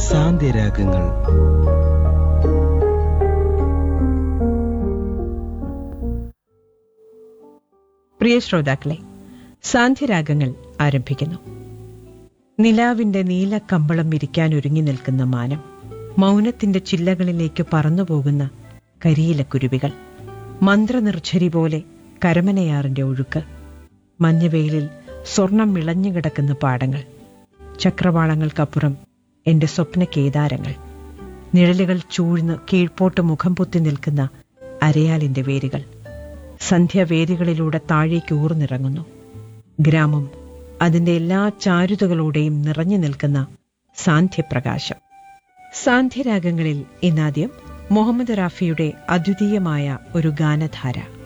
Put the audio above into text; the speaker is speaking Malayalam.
സാന്ത്യരാഗങ്ങൾ പ്രിയ ശ്രോതാക്കളെ സാന്ധ്യരാഗങ്ങൾ ആരംഭിക്കുന്നു നിലാവിന്റെ നീല കമ്പളം വിരിക്കാൻ ഒരുങ്ങി നിൽക്കുന്ന മാനം മൗനത്തിന്റെ ചില്ലകളിലേക്ക് പറന്നുപോകുന്ന കരിയിലക്കുരുവികൾ മന്ത്രനിർഝരി പോലെ കരമനയാറിന്റെ ഒഴുക്ക് മഞ്ഞവെയിലിൽ സ്വർണം വിളഞ്ഞു കിടക്കുന്ന പാടങ്ങൾ ചക്രവാളങ്ങൾക്കപ്പുറം എന്റെ സ്വപ്ന കേദാരങ്ങൾ നിഴലുകൾ ചൂഴ്ന്ന് കീഴ്പോട്ട് മുഖം പൊത്തി നിൽക്കുന്ന അരയാലിന്റെ വേരുകൾ സന്ധ്യാവേദികളിലൂടെ താഴേക്ക് ഊർന്നിറങ്ങുന്നു ഗ്രാമം അതിന്റെ എല്ലാ ചാരുതകളോടെയും നിറഞ്ഞു നിൽക്കുന്ന സാന്ധ്യപ്രകാശം സാന്ധ്യരാഗങ്ങളിൽ ഇന്നാദ്യം മുഹമ്മദ് റാഫിയുടെ അദ്വിതീയമായ ഒരു ഗാനധാര